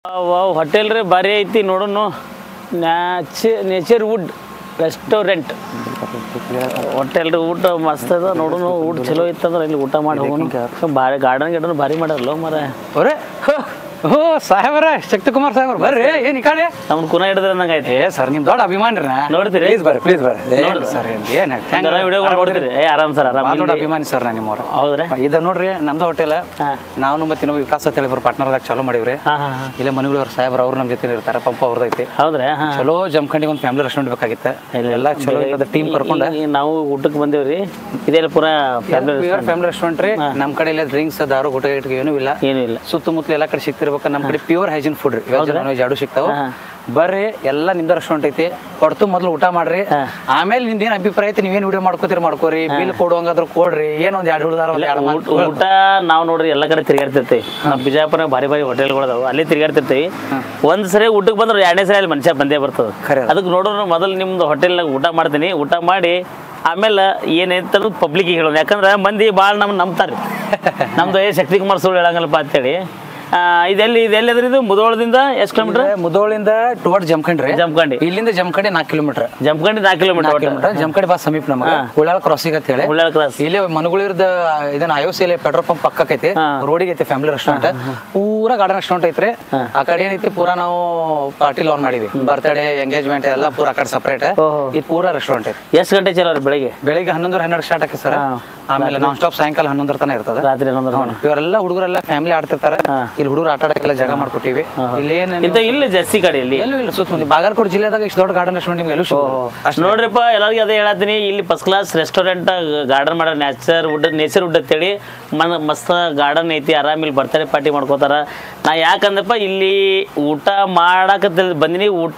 Wow hotel ರೀ ಭಾರಿ ಐತಿ ನೋಡೋಣ ನ್ಯಾಚೆ ನೇಚರ್ ವುಡ್ ರೆಸ್ಟೋರೆಂಟ್ ಹೋಟೆಲ್ ರೀ ಊಟ ಮಸ್ತ್ ಅದ ನೋಡೋಣ ಊಟ ಚಲೋ ಇತ್ತಂದ್ರೆ ಇಲ್ಲಿ ಊಟ ಮಾಡಿ ಹೋಗೋಣ ಭಾರಿ ಗಾರ್ಡನ್ ಗಿಡನ್ ಭಾರಿ ಮಾಡ್ಯಾರಲ್ಲ ಮರ ಅವ್ರೆ ಓ ಸಾಹೇಬ್ರ ಶಕ್ತಿ ಕುಮಾರ್ ಸಾಹೇಬ್ರ ಬರ್ರಿ ಏನ್ ಈ ಕಡೆ ನಮ್ನ ಕುನ ಹಿಡಿದ್ರೆ ನಂಗೆ ಆಯ್ತು ಏ ಸರ್ ನಿಮ್ ದೊಡ್ಡ ಅಭಿಮಾನಿ ರೀ ನೋಡ್ತೀರಿ? ಪ್ಲೀಸ್ ಬರ್ರಿ ಪ್ಲೀಸ್ ಬರ್ರಿ ನೋಡ್ರಿ. ಸರ್ ಏನ್ ಹಂಗಾರ ವಿಡಿಯೋ ನೋಡ್ತೀರಿ ಏ ಆರಾಮ್ ಸರ್ ಆರಾಮ್ ಭಾಳ ದೊಡ್ಡ ಅಭಿಮಾನಿ ಸರ್ ನಾ ನಿಮ್ಮವ್ರ ಹೌದ್ರಿ ಇದ ನೋಡ್ರಿ ನಮ್ದು ಹೋಟೆಲ್ ಹಾ ನಾವು ಮತ್ತೆ ಇನ್ನೊಬ್ಬ ವಿಕಾಸ ಅಂತ ಹೇಳಿಬ್ರು ಪಾರ್ಟ್ನರ್ದಾಗ ಚಾಲೂ ಮಾಡಿವ್ರಿ ಹಾ ಹಾ ಹಾ ಇಲ್ಲೇ ಮನೆಗಳವ್ರ ಸಾಹೇಬ್ರ ಅವ್ರು ನಮ್ಮ ಜೊತೆ ಇರ್ತಾರೆ ಪಂಪ ಅವ್ರದೈತಿ ಹೌದ್ರಿ ಹಾ ಚಲೋ ಜಮ್ಖಂಡಿ ಒಂದು ಫ್ಯಾಮಿಲಿ ರೆಸ್ಟೋರೆಂಟ್ ಬೇಕಾಗಿತ್ತು ಎಲ್ಲ ಚಲೋ ಇರ್ತದೆ ಟೀಮ್ ಕರ್ಕೊಂಡು ಈ- ಈ ನಾವು ಊಟಕ್ಕೆ ಬಂದೇವ್ರಿ ಇದೆಲ್ಲ ಪೂರಾ ಫ್ಯಾಮಿಲಿ ಪ್ಯೂರ್ ಫ್ಯಾಮಿಲಿ ರೆಸ್ಟೋರೆಂಟ್ ರೀ ನಮ್ಮ ಕಡೆ ಇಲ್ಲ ಡ್ರಿಂಕ್ಸ್ ದಾರು ಊಟ ಗೀಟ ಏನೂ ಇಲ್ಲ ಏನೂ ಇಲ್ಲ ಸುತ್ತಮುತ್ತಲ ಎಲ್ಲ ಕಡೆ ಸಿಗ್ತಿರ್ಬೇಕು ನಮ್ಮ ಕಡೆ ಪ್ಯೂರ್ ಹೈಜಿನ್ ಫುಡ್ ರೀ ವೆಜ್ ನಾನ್ ವೆಜ್ ಎರಡು ಸಿಗ್ತಾವ ಹಾ. ಬರ್ರಿ ಎಲ್ಲ ನಿಮ್ದ ರೆಸ್ಟೋರೆಂಟ್ ಐತಿ ಕೊಡ್ತು ಮೊದಲು ಊಟ ಮಾಡ್ರಿ ಹಾ. ಆಮೇಲೆ ನಿಮ್ದು ಏನ್ ಅಭಿಪ್ರಾಯ ಐತಿ ನೀವೇನ್ ವಿಡಿಯೋ ಮಾಡ್ಕೋತೀರಿ ಮಾಡ್ಕೋರಿ ಬಿಲ್ ಕೊಡುವಂಗಾದ್ರು ಕೊಡ್ರಿ ಏನ್ ಒಂದ್ ಎರಡು ಉಳ್ದಾರ ಒಂದ್ ಎರಡು ಊಟ ಊಟ ನಾವು ನೋಡ್ರಿ ಎಲ್ಲ ಕಡೆ ತಿರ್ಗಾಡ್ತಿರ್ತೀವಿ ನಮ್ಮ ಬಿಜಾಪುರ ಭಾರಿ ಭಾರಿ ಹೋಟೆಲ್ಗಳು ಅದಾವ ಅಲ್ಲಿ ತಿರ್ಗಾಡ್ತಿರ್ತೀವಿ ಒಂದ್ ಸರಿ ಊಟಕ್ಕೆ ಬಂದ್ರೆ ಎರಡನೇ ಸರಿ ಅಲ್ಲಿ ಮನುಷ್ಯ ಬಂದೇ ಬರ್ತದ ಖರೆ ಅದು. ಅದಕ್ಕೆ ನೋಡೋಣ ಮೊದಲು ನಿಮ್ದು ಹೋಟೆಲ್ನಾಗ ಊಟ ಮಾಡ್ತೀನಿ ಊಟ ಮಾಡಿ ಆಮೇಲೆ ಏನೈತೆ ಅನ್ನೋದು ಪಬ್ಲಿಕ್ಗೆ ಹೇಳೋಣ ಯಾಕಂದ್ರೆ ಮಂದಿ ಭಾಳ ನಮ್ಗೆ ನಂಬ್ತಾರೆ ನಮ್ದು ಏ ಶಕ್ತಿ ಕುಮಾರ್ ಸುಳ್ಳು ಹೇಳಂಗಲ್ಲಪ್ಪ ಅಂತೇಳಿ ಆ, ಇದೆಲ್ಲಿ ಇದೆಲ್ಲಿ ಅದ್ರಿ ಇದು ಮುದೋಳದಿಂದ ಎಷ್ಟು ಕಿಲೋಮೀಟರ್ ಮುದೋಳಿಂದ ಟುವರ್ಡ್ ಜಮಖಂಡ್ರಿ ಜಮಖಂಡಿ ಇಲ್ಲಿಂದ ಜಮಖಂಡಿ ನಾಲ್ಕು ಕಿಲೋಮೀಟರ್ ಜಮಖಂಡಿ ನಾಲ್ಕು ಕಿಲೋಮೀಟರ್ ಕಿಲೋಮೀಟರ್ ಜಮಖಂಡಿ ಬಾ ಸಮೀಪ ನಮಗೆ ಉಳ್ಳಾಳ ಕ್ರಾಸಿಂಗ್ ಅಂತ ಹೇಳಿ ಉಳ್ಳಾಳ ಕ್ರಾಸ್ ಇಲ್ಲೇ ಮನಗುಳಿರ್ದ ಇದನ್ನ ಐಒಸಿಯಲ್ಲಿ ಪೆಟ್ರೋಲ್ ಪಂಪ್ ಪಕ್ಕಕ್ಕೆ ಐತಿ ಹಾ. ರೋಡಿಗೆ ಐತಿ ಫ್ಯಾಮಿಲಿ ರೆಸ್ಟೋರೆಂಟ್ ಪೂರಾ ಗಾರ್ಡನ್ ರೆಸ್ಟೋರೆಂಟ್ ಐತ್ರಿ ಆ ಕಡೆ ಏನೈತಿ ಪೂರಾ ನಾವು ಪಾರ್ಟಿ ಲಾನ್ ಮಾಡಿವಿ ಬರ್ತ್ಡೇ ಎಂಗೇಜ್ಮೆಂಟ್ ಎಲ್ಲ ಪೂರಾ ಆ ಕಡೆ ಸಪ್ರೇಟ್ ಓಹೋ. ಇದು ಪೂರಾ ರೆಸ್ಟೋರೆಂಟ್ ಐತಿ ಎಷ್ಟು ಗಂಟೆ ಚಲೋ ರೀ ಬೆಳಿಗ್ಗೆ ಬೆಳಿಗ್ಗೆ ಹನ್ನೊಂದು ಹನ್ನೆರಡು ಸ್ಟಾರ್ಟ್ ಆಕಿ ಸರ್ ಹಾ. ಆಮೇಲೆ ನಾನ್ ಸ್ಟಾಪ್ ಸಾಯಂಕಾಲ ಹನ್ನೊಂದರ ತನ ಇರ್ತದೆ ರಾತ್ರಿ ಹನ್ನೊಂದು ಇವರೆಲ್ಲ ಹುಡುಗರೆಲ್ಲ ಫ್ಯಾಮಿಲಿ ಆಡ್ತಿರ್ತಾರೆ ಇಲ್ಲಿ ಹುಡುಗರು ಆಟ ಆಡಕ್ಕೆಲ್ಲ ಜಾಗ ಮಾಡ್ಕೊಟ್ಟಿವಿ ಇಲ್ಲಿ ಏನು ಇಂಥ ಇಲ್ಲಿ ಜಾಸ್ತಿ ಕಡೆ ಇಲ್ಲಿ ಎಲ್ಲೂ ಇಲ್ಲ ಸುತ್ತ ಬಾಗಲಕೋಟೆ ಜಿಲ್ಲೆದಾಗ ಇಷ್ಟು ದೊಡ್ಡ ಗಾರ್ಡನ್ ರೆಸ್ಟೋರೆಂಟ್ ನಿಮ್ಗೆ ಎಲ್ಲೂ ಸಿಗೋದು ನೋಡ್ರಿಪ್ಪ ಎಲ್ಲರಿಗೂ ಅದೇ ಹೇಳತ್ತೀನಿ ಇಲ್ಲಿ ಫಸ್ಟ್ ಕ್ಲಾಸ್ ರೆಸ್ಟೋರೆಂಟ್ ಗಾರ್ಡನ್ ಮಾಡೋ ನ್ಯಾಚರ್ ವುಡ್ ನೇಚರ್ ವುಡ್ ಅಂತೇಳಿ ಮನ ಮಸ್ತ್ ಗಾರ್ಡನ್ ಐತಿ ಆರಾಮ್ ಇಲ್ಲಿ ಬರ್ತಾರೆ ಪಾರ್ಟಿ ಮಾಡ್ಕೋತಾರ ನಾ ಯಾಕಂದಪ್ಪ ಇಲ್ಲಿ ಊಟ ಮಾಡಕ ಬಂದಿನಿ ಊಟ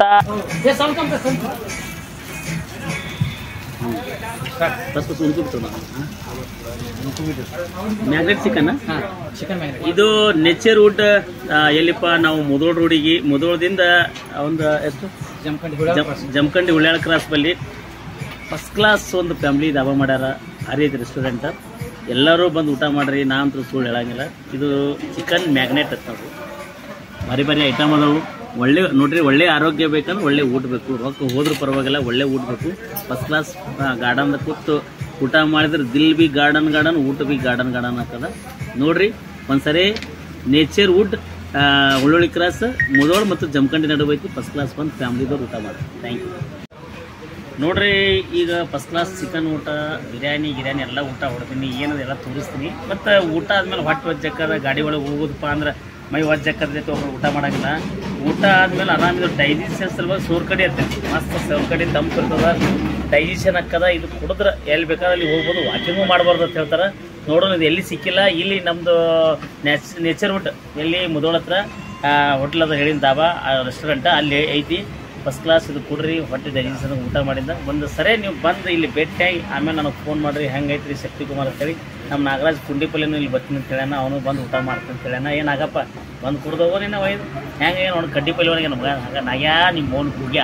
ಮ್ಯಾಗ್ನೆಟ್ ಚಿಕನ್ ಚಿಕನ್ ಇದು ನೇಚರ್ ವುಡ್ ಎಲ್ಲಿಪ್ಪ ನಾವು ಮುದೋಳ್ ರೋಡಿಗೆ ಮುದೋಳದಿಂದ ಒಂದು ಎಷ್ಟು ಜಮ್- ಜಮಖಂಡಿ ಉಳ್ಯಾಳ ಕ್ರಾಸ್ ಬಲ್ಲಿ ಫಸ್ಟ್ ಕ್ಲಾಸ್ ಒಂದು ಫ್ಯಾಮಿಲಿ ಧಾಬಾ ಮಾಡ್ಯಾರ ಹರಿಯತ್ ರೆಸ್ಟೋರೆಂಟ್ ಎಲ್ಲರೂ ಬಂದು ಊಟ ಮಾಡ್ರಿ ನಾ ಅಂತೂ ಸುಳ್ಳು ಹೇಳಂಗಿಲ್ಲ ಇದು ಚಿಕನ್ ಮ್ಯಾಗ್ನೆಟ್ ಅಂತ ನೋಡ್ರಿ ಭಾರಿ ಭಾರಿ ಐಟಮ್ ಅದಾವು ಒಳ್ಳೆ ನೋಡ್ರಿ ಒಳ್ಳೆ ಆರೋಗ್ಯ ಬೇಕಂದ್ರೆ ಒಳ್ಳೆ ಊಟ ಬೇಕು ರೊಕ್ಕ ಹೋದ್ರೂ ಪರವಾಗಿಲ್ಲ ಒಳ್ಳೆ ಊಟ ಬೇಕು ಫಸ್ಟ್ ಕ್ಲಾಸ್ ಗಾರ್ಡನ್ದಾಗ ಕೂತು ಊಟ ಮಾಡಿದ್ರೆ ದಿಲ್ ಬಿ ಗಾರ್ಡನ್ ಗಾರ್ಡನ್ ಊಟ ಬಿ ಗಾರ್ಡನ್ ಗಾರ್ಡನ್ ಆಗ್ತದ ನೋಡ್ರಿ ಒಂದ್ಸರಿ nature wood Hulyal cross Mudhol ಮತ್ತು ಜಮಖಂಡಿ ನಡುವೆ ಐತಿ ಫಸ್ಟ್ ಕ್ಲಾಸ್ ಬಂದು ಫ್ಯಾಮ್ಲಿದವ್ರು ಊಟ ಮಾಡಿ ಥ್ಯಾಂಕ್ ಯು ನೋಡ್ರಿ ಈಗ ಫಸ್ಟ್ ಕ್ಲಾಸ್ ಚಿಕನ್ ಊಟ ಬಿರಿಯಾನಿ ಗಿರಿಯಾನಿ ಎಲ್ಲ ಊಟ ಹೊಡ್ತೀನಿ ಏನದು ಎಲ್ಲ ತೋರಿಸ್ತೀನಿ ಮತ್ತು ಊಟ ಆದ್ಮೇಲೆ ಹೊಟ್ಟೆ ಒಜ್ಜಕ್ಕದ ಗಾಡಿ ಒಳಗೆ ಹೋಗೋದಪ್ಪ ಅಂದ್ರೆ ಮೈ ಒಜ್ಜಕ್ಕದೈತೆ ಒಬ್ರು ಊಟ ಮಾಡೋಂಗಿಲ್ಲ ಊಟ ಆದ್ಮೇಲೆ ಆರಾಮಿದು ಡೈಜೆಷನ್ ಸಲುವಾಗಿ ಸೋರ್ ಕಡೆ ಇರ್ತೈತಿ ಮಸ್ತ್ ಸೋರ್ ಕಡೆ ತಂಪು ಇರ್ತದ ಡೈಜೆಷನ್ ಹಾಕದ ಇದು ಕುಡಿದ್ರೆ ಎಲ್ಲಿ ಬೇಕಾದ್ರೆ ಅಲ್ಲಿ ಹೋಗ್ಬೋದು ವಾಕಿಂಗು ಮಾಡಬಾರ್ದು ಅಂತ ಹೇಳ್ತಾರೆ ನೋಡೋಣ ಇದು ಎಲ್ಲಿ ಸಿಕ್ಕಿಲ್ಲ ಇಲ್ಲಿ ನಮ್ಮದು ನ್ಯಾಚ್ ನೇಚರ್ ವುಡ್ ಎಲ್ಲಿ ಮುದೋಳ ಹತ್ರ ಹೋಟ್ಲ್ ಅದ ಹೇಳಿದ ದಾಬಾ ರೆಸ್ಟೋರೆಂಟ್ ಅಲ್ಲಿ ಐತಿ ಫಸ್ಟ್ ಕ್ಲಾಸ್ ಇದು ಕೊಡ್ರಿ ಹೊಟ್ಟೆ ಡೈಜೆಷನ್ ಊಟ ಮಾಡಿಂದ ಒಂದು ಸರಿ ನೀವು ಬಂದು ಇಲ್ಲಿ ಭೇಟಿಯಾಗಿ ಆಮೇಲೆ ನನಗೆ ಫೋನ್ ಮಾಡಿರಿ ಹೆಂಗೈತ್ರಿ ಶಕ್ತಿ ಕುಮಾರ್ ಅಂತೇಳಿ ನಮ್ಮ ನಾಗರಾಜ್ ಕುಂಡಿಪಲ್ಲಿನೂ ಇಲ್ಲಿ ಬರ್ತೀನಿ ಅಂತ ಹೇಳ್ಯಾನ ಅವನು ಬಂದು ಊಟ ಮಾಡ್ತೀನಿ ಅಂತ ಹೇಳ್ಯಾನ ಏನಾಗಪ್ಪ ಬಂದು ಕುಡ್ದವ ನೀನು ಒಯ್ದು ಹೆಂಗೆ ಏನು ನೋಡಿ ಕಡ್ಡಿ ಪಲ್ಯವನಿಗೆ ನಮ್ಗೆ ಹಂಗ ನಗ್ಯಾ ನಿಮ್ಮ ಮೌನ್ ಹೋಗ್ಯಾ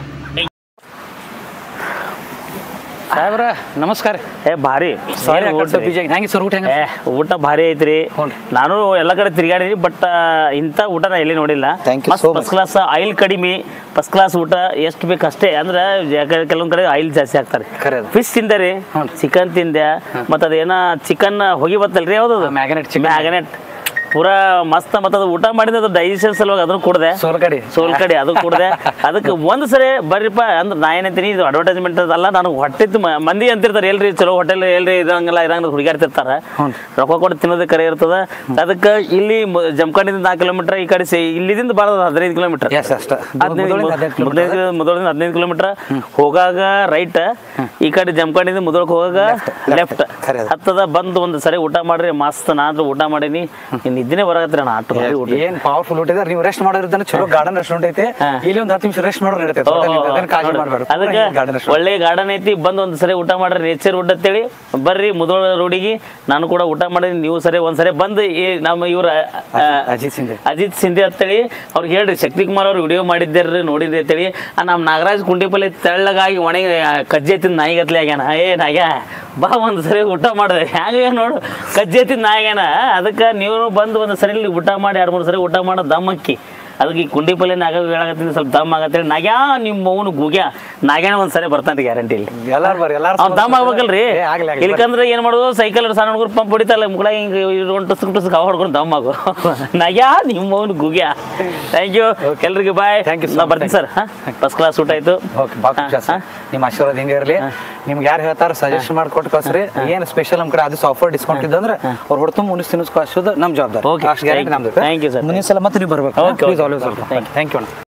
ಸಾಹೇಬ್ರ ನಮಸ್ಕಾರ ಏ ಭಾರಿ ಸಾರಿ ಏನ್ ಊಟ ರೀ? ಹೆಂಗೆ ಸರ್ ಊಟ ಹೆಂಗ ಏ ಊಟ ಭಾರಿ ಐತ್ರಿ ಹ್ಞೂ. ನಾನು ಎಲ್ಲ ಕಡೆ ತಿರುಗಾಡಿನಿ ಬಟ್ ಇಂಥ ಊಟ ನಾ ಎಲ್ಲಿ ನೋಡಿಲ್ಲ Thank you so much. First class oil ಕಡಿಮೆ ಫಸ್ಟ್ ಕ್ಲಾಸ್ ಊಟ ಎಷ್ಟು ಬೇಕು ಅಷ್ಟೇ ಅಂದ್ರೆ ಯಾಕಂದ್ರೆ ಕೆಲವೊಂದ್ ಕಡೆ ಆಯಿಲ್ ಜಾಸ್ತಿ ಹಾಕ್ತಾರೆ ಖರೆ ಅದು. ಫಿಶ್ ತಿಂದೆ ರೀ ಹ್ಞೂ. ಚಿಕನ್ ತಿಂದೆ ಮತ್ತೆ ಅದೇನ ಚಿಕನ್ ಹೋಗಿ ಬತ್ತಲ್ರಿ ಯಾವ್ದು ಮ್ಯಾಗ್ನೆಟ್ ಚಿಕನ್ ಮ್ಯಾಗ್ನೆಟ್ ಪೂರಾ ಮಸ್ತ್ ಮತ್ತೆ ಅದು ಊಟ ಮಾಡಿದ ಅದು ಡೈಜೆಷನ್ ಸಲುವಾಗಿ ಅದನ್ನು ಕುಡ್ದೆ ಸೋಲ್ ಕಡೆ ಸೋಲ್ ಕಡೆ ಅದು ಕುಡ್ದೆ ಅದಕ್ಕೆ ಒಂದು ಸರಿ ಬರ್ರಿಪ್ಪ ಅಂದ್ರೆ ನಾ ಏನಂತೀನಿ ಇದು ಅಡ್ವರ್ಟೈಸ್ಮೆಂಟ್ ಅಲ್ಲ ನಾನು ಹೊಟ್ಟೆ ತುಂಬ ಮಂದಿ ಅಂತಿರ್ತಾರೆ ಎಲ್ರಿ ಚಲೋ ಹೋಟೆಲ್ ಎಲ್ರಿ ಇದಂಗಿಲ್ಲ ಇದಂಗ ಹುಡುಗಾಡ್ತಿರ್ತಾರೆ ಹ್ಞೂ. ರೊಕ್ಕ ಕೊಟ್ಟು ತಿನ್ನೋದು ಕರೆ ಇರ್ತದ ಅದಕ್ಕೆ ಇಲ್ಲಿ ಮ- ಜಮಖಂಡಿಯಿಂದ ನಾಲ್ಕು ಕಿಲೋಮೀಟರ್ ಈ ಕಡೆ ಸಿ- ಇಲ್ಲಿದಿಂದ ಭಾಳ ಹದಿನೈದು ಕಿಲೋಮೀಟರ್ ಎಸ್ ಅಷ್ಟ ಮುದೋಳಿಂದ ಹದಿನೈದು ಕಿಲೋಮೀಟರ್ ಮೊದಲಿಂದ ಹದಿನೈದು ಕಿಲೋಮೀಟರ್ ಹೋಗಾಗ ರೈಟ್ ಈ ಕಡೆ ಜಮಖಂಡಿಂದ ಮುದೋಳಕ್ಕೆ ಹೋಗಾಗ ಲೆಫ್ಟ್ ಖರೆ ಅದು. ಹತ್ತದ ಬಂದು ಒಂದು ಸರಿ ಊಟ ಮಾಡ್ರಿ ಮಸ್ತ್ ನಾ ಅಂದ್ರೂ ಊಟ ಮಾಡೀನಿ ಇನ್ನು ನಿದ್ದಿನೇ ಬರಕತ್ರಿ ನಾ ಆಟ ಮಾಡಿ ಊಟ ಏನ್ ಪವರ್ಫುಲ್ ಊಟ ಇದೆ ನೀವು ರೆಸ್ಟ್ ಮಾಡೋದ್ರಿಂದ ಚಲೋ ಗಾರ್ಡನ್ ರೆಸ್ಟೋರೆಂಟ್ ಐತೆ ಹಾ. ಇಲ್ಲಿ ಒಂದು ಹತ್ತು ನಿಮಿಷ ರೆಸ್ಟ್ ಮಾಡೋರು ನಡೀತೈತೆ ಓ, ಓ, ಓ. ಅದೇನ್ ಕಾಳಜಿ ಮಾಡಬೇಡ ಅದಕ್ಕೆ ಗಾರ್ಡನ್ ರೆಸ್ಟೋರೆಂಟ್ ಒಳ್ಳೆ ಗಾರ್ಡನ್ ಐತಿ ಬಂದ್ ಒಂದ್ ಸರಿ ಊಟ ಮಾಡ್ರಿ ನೇಚರ್ ವುಡ್ ಅಂತೇಳಿ ಬರ್ರಿ ಮುದೋಳ ರೋಡಿಗೆ ನಾನು ಕೂಡ ಊಟ ಮಾಡಿನಿ ನೀವು ಸರಿ ಒಂದ್ ಸರಿ ಬಂದು ಈ ನಮ್ಮ ಇವ್ರ ಆ, ಅಜಿತ್ ಸಿಂಗ್ ಅಜಿತ್ ಸಿಂಧೆ ಅಂತೇಳಿ ಅವ್ರಿಗೆ ಹೇಳ್ರಿ ಶಕ್ತಿ ಕುಮಾರ್ ಅವ್ರು ವಿಡಿಯೋ ಮಾಡಿದ್ದಾರ್ರಿ ನೋಡಿದ್ರಿ ಅಂತೇಳಿ ಆ ನಮ್ಮ ನಾಗರಾಜ್ ಕುಂಟಿಪಲ್ಲಿ ತೆಳ್ಳಗಾಗಿ ಒಣಗಿ ಆ, ಕಜ್ಜೆ ತಿಂದು ನಾಯಿಗತ್ಲೆ ಆಗ್ಯಾನ ಏ ನಾಗ್ಯ ಬಾ ಒಂದು ಸರಿ ಊಟ ಮಾಡಿದೆ ಹ್ಯಾಂಗ ನೋಡು ಕಜ್ಜೆ ತಿಂದು ನಾಯಿಗ್ಯಾನ ಅದಕ್ಕೆ ನೀವು ಬಂದು ಒಂದು ಸರಿ ಇಲ್ಲಿ ಊಟ ಮಾಡಿ ಎರಡು ಮೂರು ಸರಿ ಊಟ ಮಾಡೋ ದಮ್ಮಕ್ಕಿ ಅದಕ್ಕೆ ಈ ಕುಂಡಿ ಪಲ್ಯ ನಾಗ ಹೇಳಕತ್ತೀನಿ ಸ್ವಲ್ಪ ದಮ್ ಆಗತ್ತೇಳಿ ನಾಗ್ಯಾ ನಿಮ್ಮ ಮೌನು ಗುಗ್ಯಾ ನಾಗ್ಯಾನ ಒಂದ್ಸರಿ ಬರ್ತಾನೆ ಗ್ಯಾರಂಟಿ ಇಲ್ಲಿ ಎಲ್ಲಾರು ಬರ್ರಿ ಎಲ್ಲಾರು ಅವ್ನು ದಮ್ ಆಗ್ಬೇಕಲ್ರಿ ಏ, ಆಗ್ಲಿ, ಆಗ್ಲಿ, ಇಲ್ಕಂದ್ರೆ ಏನ್ ಮಾಡೋದು ಸೈಕಲ್ ಸಣ್ಣ ಹುಡುಗರು ಪಂಪ್ ಹೊಡಿತಲ್ಲ ಮುಗಳ ಹಿಂಗೆ ಒಂದು ಟುಸ್ಕ್ ಟುಸ್ಕ್ ಅವ ಹೊಡ್ಕೊಂಡು ದಮ್ ಆಗು ನಾಗ್ಯಾ ನಿಮ್ಮ ಮೌನು ಗುಗ್ಯಾ ಥ್ಯಾಂಕ್ ಯು ಎಲ್ರಿಗೂ ಬಾಯ್ Thank you so ನಾ much. ಬರ್ತೀನಿ ಸರ್ ಫಸ್ಟ್ ಕ್ಲಾಸ್ ಊಟ ಆಯ್ತು ಓಕೆ ಬಾಕ್ ಹಾ, ನಿಮ್ಮ ಆಶೀರ್ವಾದ ಹಿಂಗೆ ಇರಲಿ ನಿಮ್ಗೆ ಯಾರು ಹೇಳ್ತಾರ ಸಜೆಸ್ಟ್ ಮಾಡ್ಕೊಟ್ಟು ಕಳ್ಸ್ರಿ ಏನು ಸ್ಪೆಷಲ್ ನಮ್ಮ ಕಡೆ ಅದು ಆಫರ್ ಡಿಸ್ಕೌಂಟ್ ಇದ್ದಂದ್ರೆ ಅವ್ರು ಹೊಡ್ತು ಮುನಿಸ್ ತಿನ್ನಿಸ್ ಕಳ್ಸೋದು ನಮ್ಮ ಜವಾಬ್ದಾರಿ Okay, ಅಷ್ಟು ಗ್ಯಾರಂಟಿ thank you. ನಮ್ದು Thank you, sir. ಮುಂದಿನ ಸಲ ಮತ್ತೆ ನೀವು ಬರ್ಬೇಕು Okay, okay. Please always Thank you. Thank you ಅಣ್ಣ